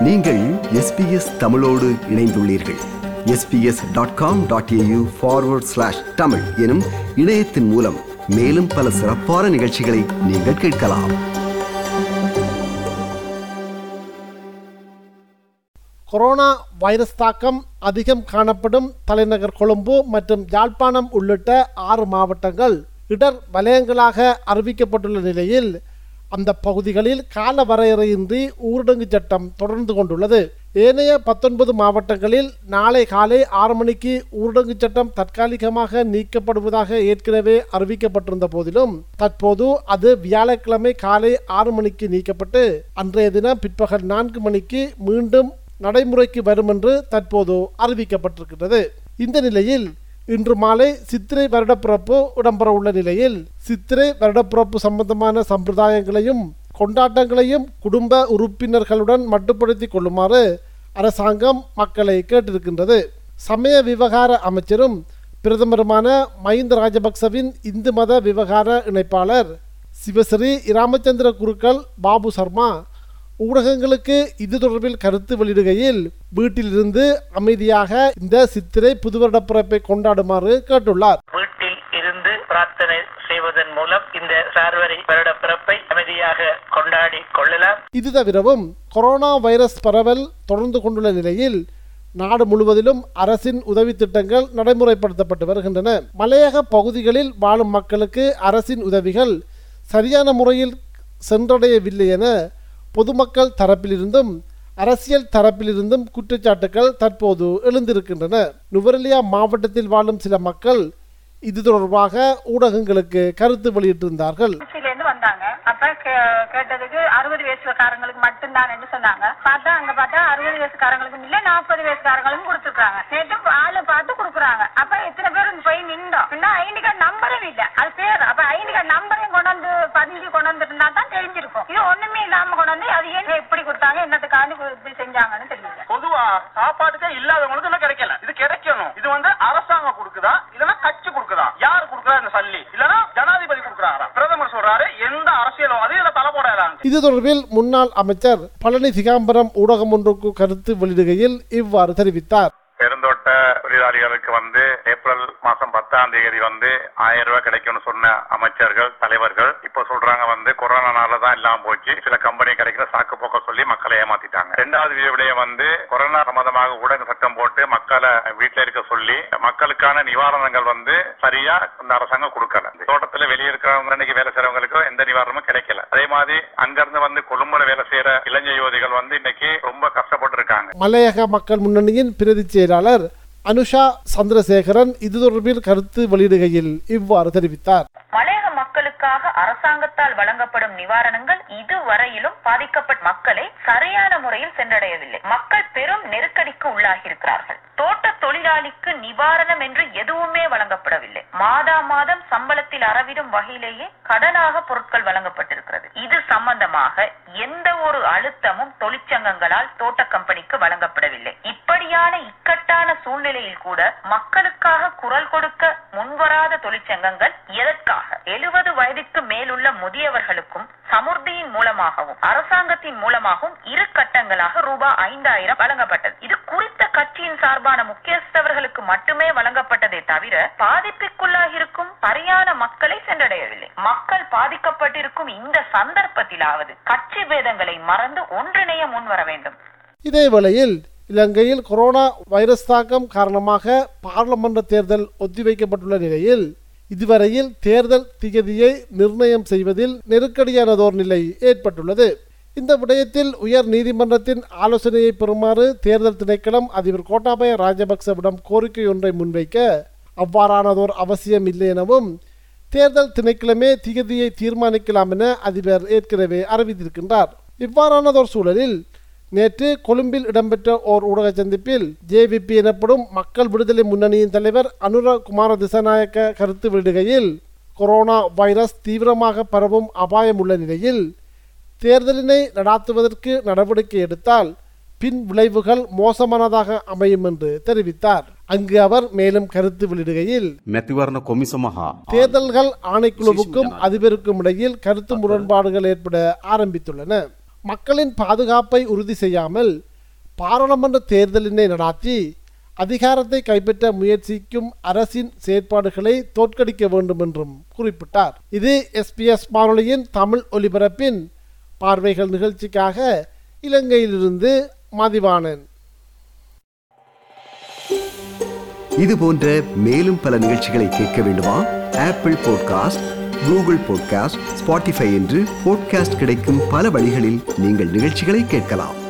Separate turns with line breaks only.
நீங்கள் எஸ்பிஎஸ் தமிழோடு இணைந்துள்ளீர்கள் SBS dot com dot AU forward slash Tamil எனும் இணையத்தின் மூலம் மேலும் பல சிறப்பான நிகழ்ச்சிகளை நீங்கள் கேட்கலாம்
கொரோனா வைரஸ் தாக்கம் அதிகம் காணப்படும் தலைநகர் கொழும்பு மற்றும் யாழ்ப்பாணம் உள்ளிட்ட ஆறு மாவட்டங்கள் இடர் வலயங்களாக அறிவிக்கப்பட்டுள்ள நிலையில் அந்த பகுதிகளில் கால வரையறையின்றி ஊரடங்கு சட்டம் தொடர்ந்து கொண்டுள்ளது ஏனைய பத்தொன்பது மாவட்டங்களில் நாளை காலை ஆறு மணிக்கு ஊரடங்கு சட்டம் தற்காலிகமாக நீக்கப்படுவதாக ஏற்கனவே அறிவிக்கப்பட்டிருந்த போதிலும் தற்போது அது வியாழக்கிழமை காலை ஆறு மணிக்கு நீக்கப்பட்டு அன்றைய தினம் பிற்பகல் நான்கு மணிக்கு மீண்டும் நடைமுறைக்கு வரும் என்று தற்போது அறிவிக்கப்பட்டிருக்கிறது இந்த நிலையில் இன்று மாலை சித்திரை வருடப்பிறப்பு இடம்பெற உள்ள நிலையில் சித்திரை வருடப்பிறப்பு சம்பந்தமான சம்பிரதாயங்களையும் கொண்டாட்டங்களையும் குடும்ப உறுப்பினர்களுடன் மட்டுப்படுத்திக் கொள்ளுமாறு அரசாங்கம் மக்களை கேட்டிருக்கின்றது சமய விவகார அமைச்சரும் பிரதமருமான மஹிந்த ராஜபக்சவின் இந்து மத விவகார இணைப்பாளர் சிவஸ்ரீ இராமச்சந்திர குருக்கள் பாபு சர்மா ஊடகங்களுக்கு இது தொடர்பில் கருத்து வெளியிடுகையில் வீட்டிலிருந்து அமைதியாக இந்த சித்திரை புதுவருட பிறப்பை கொண்டாடுமாறு கேட்டுள்ளார்
வீட்டில் இருந்து பிரார்த்தனை செய்வதன் மூலம் இந்த சார்வரி வருட பிறப்பை அமைதியாக கொண்டாடி கொள்ளலாம்
இது தவிரவும் கொரோனா வைரஸ் பரவல் தொடர்ந்து கொண்டுள்ள நிலையில் நாடு முழுவதிலும் அரசின் உதவி திட்டங்கள் நடைமுறைப்படுத்தப்பட்டு வருகின்றன மலையக பகுதிகளில் வாழும் மக்களுக்கு அரசின் உதவிகள் சரியான முறையில் சென்றடையவில்லை என பொதுமக்கள் தரப்பிலிருந்தும் அரசியல் தரப்பிலிருந்தும் குற்றச்சாட்டுகள் தற்போது எழுந்திருக்கின்றன நுவரெலியா மாவட்டத்தில் வாழும் சில மக்கள் இது தொடர்பாக ஊடகங்களுக்கு கருத்து வெளியிட்டிருந்தார்கள்
திருச்சியில இருந்து வந்தாங்க அப்ப கே- கேட்டதுக்கு அறுபது வயசுக்காரங்களுக்கு மட்டும்தான் என்று சொன்னாங்க பார்த்தா அங்க பார்த்தா அறுபது வயசுக்காரங்களுக்கும் இல்ல நாற்பது வயசுக்காரங்களுக்கும் கொடுத்துருக்காங்க நேற்று ஆளு பார்த்து கொடுக்குறாங்க அப்ப எத்தனை பேர் போய் நின்றோம் பின்ன ஐடி கார்டு நம்பரும் இல்ல அது பேர் அப்ப ஐடி கார்டு நம்பரையும் கொண்டு வந்து பதிஞ்சு கொண்டு வந்துருந்தா தான் தெரிஞ்சிருக்கும் இது ஒண்ணுமே இல்லாம கொண்டு வந்து அது ஏன் எப்படி கொடுத்தாங்க என்னத்துக்காண்டி இப்படி செஞ்சாங்கன்னு தெரியல
பொதுவா சாப்பாட்டுக்கே இல்லாதவங்களுக்கு இன்னும் கிடைக்கல இது கிடைக்கணும் இது வந்து அரசாங்கம் கொடுக்குதா இல்லனா கட்சி கொடுக்குதா யார் கொடுக்குறா இந்த சல்லி இல்லனா ஜனாதிபதி கொடுக்குறாரா பிரதமர் சொல்றாரு எந்த அரசியலும் அது இதுல தலை போடலாம்
இது தொடர்பில் முன்னாள் அமைச்சர் பழனி சிகாம்பரம் ஊடகம் ஒன்றுக்கு கருத்து வெளியிடுகையில் இவ்வாறு தெரிவித்தார்
பெருந்தோட்ட தொழிலாளிகளுக்கு வந்து ஏப்ரல் மாசம் பத்தாம் தேதி வந்து ஆயிரம் ரூபாய் கிடைக்கும்னு சொன்ன அமைச்சர்கள் தலைவர்கள் இப்ப சொல்றாங்க வந்து கொரோனானால தான் இல்லாம போச்சு சில கம்பெனி கிடைக்கிற சாக்கு போக்க சொல்லி மக்களை ஏமாத்திட்டாங்க ரெண்டாவது விடயம் வந்து கொரோனா சம்பந்தமாக ஊடக சட்டம் போட்டு மக்களை வீட்டுல இருக்க சொல்லி மக்களுக்கான நிவாரணங்கள் வந்து சரியா இந்த அரசாங்கம் கொடுக்கல தோட்டத்துல வெளியே இருக்கிறவங்க இன்னைக்கு வேலை செய்யறவங்களுக்கு எந்த நிவாரணமும் கிடைக்கல அதே மாதிரி அங்கிருந்து வந்து கொழும்புல வேலை செய்யற இளைஞ யுவதிகள் வந்து இன்னைக்கு ரொம்ப கஷ்டப்பட்டு இருக்காங்க
மலையக மக்கள் முன்னணியின் பிரதி செயலாளர் அனுஷா சந்திரசேகரன் இது தொடர்பில் கருத்து வெளியிடுகையில் இவ்வாறு தெரிவித்தார்
மலையக மக்களுக்காக அரசாங்கத்தால் வழங்கப்படும் நிவாரணங்கள் இதுவரையிலும் பாதிக்கப்பட்ட மக்களை சரியான முறையில் சென்றடையவில்லை மக்கள் பெரும் நெருக்கடிக்கு உள்ளாகியிருக்கிறார்கள் தோட்ட தொழிலாளிக்கு நிவாரணம் என்று எதுவுமே வழங்கப்படவில்லை மாதா மாதம் சம்பளத்தில் அறவிடும் வகையிலேயே கடனாக பொருட்கள் வழங்கப்பட்டிருக்கிறது இது சம்பந்தமாக எந்த ஒரு அழுத்தமும் தொழிற்சங்கங்களால் தோட்ட கம்பெனிக்கு வழங்கப்படவில்லை இப்படியான இக்கட்டான சூழ்நிலையில் கூட மக்களுக்காக குரல் கொடுக்க முன்வராத தொழிற்சங்கங்கள் எதற்காக எழுபது வயதுக்கு மேலுள்ள முதியவர்களுக்கும் சமுர்த்தியின் மூலமாகவும் அரசாங்கத்தின் மூலமாகவும் இரு கட்டங்களாக ரூபாய் ஐந்தாயிரம் வழங்கப்பட்டது இது குறித்த கட்சியின் சார்பான முக்கியஸ்தவர்களுக்கு மட்டுமே வழங்கப்பட்டதே தவிர பாதிப்புக்குள்ளாகிருக்கும் சரியான மக்களை சென்றடையவில்லை மக்கள் பாதிக்கப்பட்டிருக்கும் இந்த சந்தர்ப்பத்திலாவது கட்சி பேதங்களை மறந்து ஒன்றிணைய முன்வர வேண்டும்
இதேவேளையில் இலங்கையில் கொரோனா வைரஸ் தாக்கம் காரணமாக பாராளுமன்ற தேர்தல் ஒத்திவைக்கப்பட்டுள்ள நிலையில் இதுவரையில் தேர்தல் திகதியை நிர்ணயம் செய்வதில் நெருக்கடியானதோர் நிலை ஏற்பட்டுள்ளது இந்த விடயத்தில் உயர் நீதிமன்றத்தின் ஆலோசனையை பெறுமாறு தேர்தல் திணைக்களம் அதிபர் கோட்டாபய ராஜபக்சவிடம் கோரிக்கை ஒன்றை முன்வைக்க அவ்வாறானதோர் அவசியம் இல்லை எனவும் தேர்தல் திணைக்களமே திகதியை தீர்மானிக்கலாம் என அதிபர் ஏற்கனவே அறிவித்திருக்கின்றார் இவ்வாறானதோர் சூழலில் நேற்று கொழும்பில் இடம்பெற்ற ஓர் ஊடக சந்திப்பில் ஜேவிபி எனப்படும் மக்கள் விடுதலை முன்னணியின் தலைவர் அனுர குமார திசாநாயக்க கருத்து வெளியிடுகையில் கொரோனா வைரஸ் தீவிரமாக பரவும் அபாயம் உள்ள நிலையில் தேர்தலினை நடாத்துவதற்கு நடவடிக்கை எடுத்தால் பின் விளைவுகள் மோசமானதாக அமையும் என்று தெரிவித்தார் அங்கு அவர் மேலும் கருத்து வெளியிடுகையில்
මැතිවරණ කොමිසම හා
தேர்தல்கள் ஆணைக்குழுவுக்கும் அதிபருக்கும் இடையில் கருத்து முரண்பாடுகள் ஏற்பட ஆரம்பித்துள்ளன மக்களின் பாதுகாப்பை உறுதி செய்யாமல் பாராளுமன்ற தேர்தலினை நடாத்தி அதிகாரத்தை கைப்பற்ற முயற்சிக்கும் அரசின் செயற்பாடுகளை தோற்கடிக்க வேண்டும் என்றும் குறிப்பிட்டார் இது எஸ்பிஎஸ் வானொலியின் தமிழ் ஒலிபரப்பின் பார்வைகள் நிகழ்ச்சிக்காக இலங்கையிலிருந்து மதிவாணன்
இது போன்ற மேலும் பல நிகழ்ச்சிகளை கேட்க வேண்டுமா Apple podcast Google podcast Spotify என்று பாட்காஸ்ட் கிடைக்கும் பல வழிகளில் நீங்கள் நிகழ்ச்சிகளை கேட்கலாம்